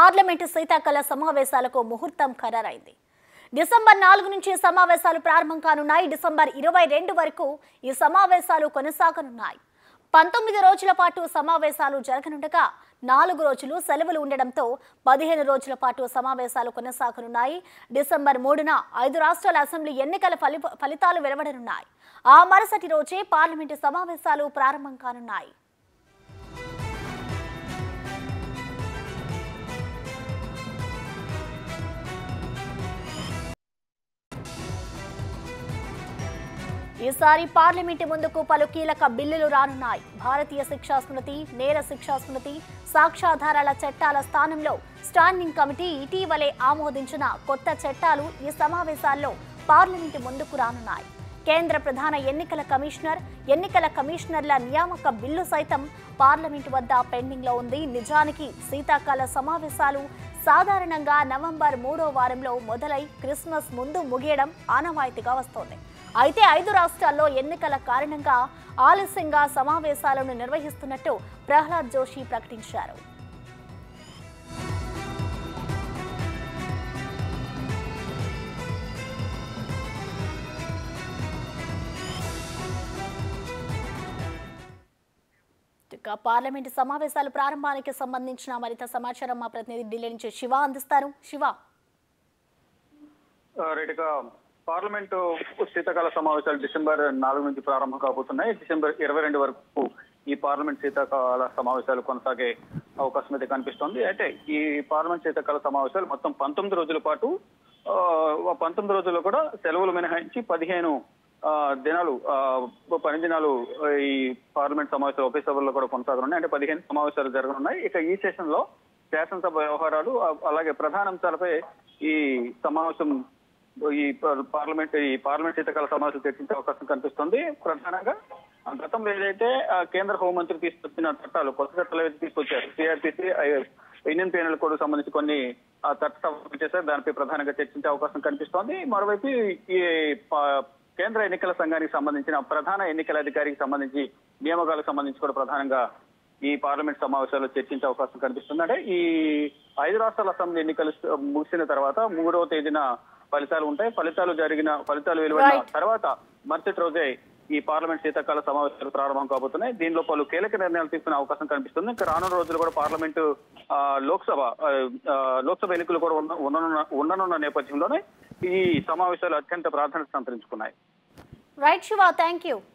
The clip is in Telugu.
పార్లమెంటు శీతాకాల సమావేశాలకు ముహూర్తం ఖరారైంది డిసెంబర్ నాలుగు నుంచి సమావేశాలు ప్రారంభం కానున్నాయి డిసెంబర్ ఇరవై రెండు వరకు ఈ సమావేశాలు కొనసాగనున్నాయి పంతొమ్మిది రోజుల పాటు సమావేశాలు జరగనుండగా నాలుగు రోజులు సెలవులు ఉండడంతో పదిహేను రోజుల పాటు సమావేశాలు కొనసాగనున్నాయి డిసెంబర్ మూడున ఐదు రాష్ట్రాల అసెంబ్లీ ఎన్నికల ఫలి ఫలితాలు వెలువడనున్నాయి ఆ మరుసటి రోజే పార్లమెంటు సమావేశాలు ప్రారంభం కానున్నాయి ఈసారి పార్లమెంటు ముందుకు పలు కీలక బిల్లులు రానున్నాయి భారతీయ శిక్షా స్మృతి నేర శిక్షా స్మృతి సాక్ష్యాధారాల చట్టాల స్థానంలో స్టాండింగ్ కమిటీ ఇటీవలే ఆమోదించిన కొత్త చట్టాలు ఈ సమావేశాల్లో పార్లమెంటు ముందుకు రానున్నాయి కేంద్ర ప్రధాన ఎన్నికల కమిషనర్ ఎన్నికల కమిషనర్ల నియామక బిల్లు సైతం పార్లమెంటు వద్ద పెండింగ్ లో ఉంది నిజానికి శీతాకాల సమావేశాలు సాధారణంగా నవంబర్ మూడో వారంలో మొదలై క్రిస్మస్ ముందు ముగియడం ఆనవాయితీగా వస్తోంది అయితే ఐదు రాష్ట్రాల్లో ఎన్నికల కారణంగా ఆలస్యంగా సమావేశాలను నిర్వహిస్తున్నట్టు ప్రహ్లాద్ జోషి ప్రకటించారు ఇక పార్లమెంటు సమావేశాల ప్రారంభానికి సంబంధించిన మరింత సమాచారం మా ప్రతినిధి ఢిల్లీ నుంచి శివ అందిస్తారు శివ ఆ, రైట్ ఇక పార్లమెంటు శీతాకాల సమావేశాలు డిసెంబర్ నాలుగు నుంచి ప్రారంభం కాబోతున్నాయి డిసెంబర్ ఇరవై రెండు వరకు ఈ పార్లమెంట్ శీతాకాల సమావేశాలు కొనసాగే అవకాశం అయితే కనిపిస్తోంది అయితే ఈ పార్లమెంట్ శీతాకాల సమావేశాలు మొత్తం పంతొమ్మిది రోజుల పాటు ఆ, ఆ పంతొమ్మిది రోజుల్లో కూడా సెలవులు మినహాయించి పదిహేను ఆ, దినాలు ఆ, పని దినాలు ఆ, ఈ పార్లమెంట్ సమావేశాలు ఒకే సభల్లో కూడా కొనసాగనున్నాయి అంటే పదిహేను సమావేశాలు జరగనున్నాయి ఇక ఈ సెషన్ లో శాసనసభ వ్యవహారాలు ఆ, అలాగే ప్రధాన అంశాలపై ఈ సమావేశం ఈ పా- పార్లమెంట్ ఈ పార్లమెంట్ శీతకాల సమావేశాలు చర్చించే అవకాశం కనిపిస్తుంది ప్రధానంగా ఆ గతంలో ఏదైతే ఆ, కేంద్ర హోంమంత్రి తీసుకొచ్చిన చట్టాలు కొత్త చట్టాలు ఏదైతే తీసుకొచ్చారు సిఆర్పిసి ఇండియన్ పీనల్ కోడ్ సంబంధించి కొన్ని ఆ, చట్టాలు చేశారు దానిపై ప్రధానంగా చర్చించే అవకాశం కనిపిస్తోంది మరోవైపు ఈ పా- కేంద్ర ఎన్నికల సంఘానికి సంబంధించిన ప్రధాన ఎన్నికల అధికారికి సంబంధించి నియామకాలకు సంబంధించి కూడా ప్రధానంగా ఈ పార్లమెంట్ సమావేశాల్లో చర్చించే అవకాశం కనిపిస్తుంది అంటే ఈ ఐదు రాష్ట్రాల అసెంబ్లీ ఎన్నికలు ముగిసిన తర్వాత మూడవ తేదీన ఫలితాలు ఉంటాయి ఫలితాలు జరిగిన ఫలితాలు వెలువడిన Right. తర్వాత మరుసటి రోజే ఈ పార్లమెంట్ శీతాకాల సమావేశాలు ప్రారంభం కాబోతున్నాయి దీనిలో పలు కీలక నిర్ణయాలు తీసుకునే అవకాశం కనిపిస్తుంది ఇంకా రానున్న రోజులు కూడా పార్లమెంటు ఆ, లోక్సభ ఆ, ఆ, లోక్సభ ఎన్నికలు కూడా ఉన్న- ఉండనున్న ఉండనున్న నేపథ్యంలోనే ఈ సమావేశాలు అత్యంత ప్రాధాన్యత సంతరించుకున్నాయి రైట్ శివ థ్యాంక్ యూ